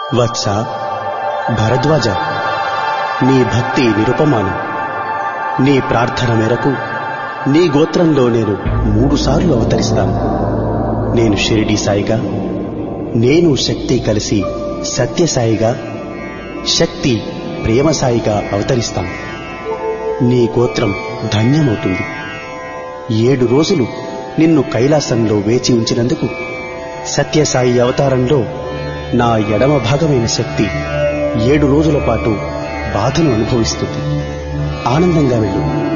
వత్స భరద్వాజ నీ భక్తి నిరుపమానం నీ ప్రార్థన మేరకు నీ గోత్రంలో నేను మూడుసార్లు అవతరిస్తాను నేను షిరిడి సాయిగా నేను శక్తి కలిసి సత్యసాయిగా శక్తి ప్రేమసాయిగా అవతరిస్తాను నీ గోత్రం ధన్యమవుతుంది ఏడు రోజులు నిన్ను కైలాసంలో వేచి ఉంచినందుకు సత్యసాయి అవతారంలో నా ఎడమ భాగమైన శక్తి ఏడు రోజుల పాటు బాధను అనుభవిస్తుంది ఆనందంగా వెళ్ళు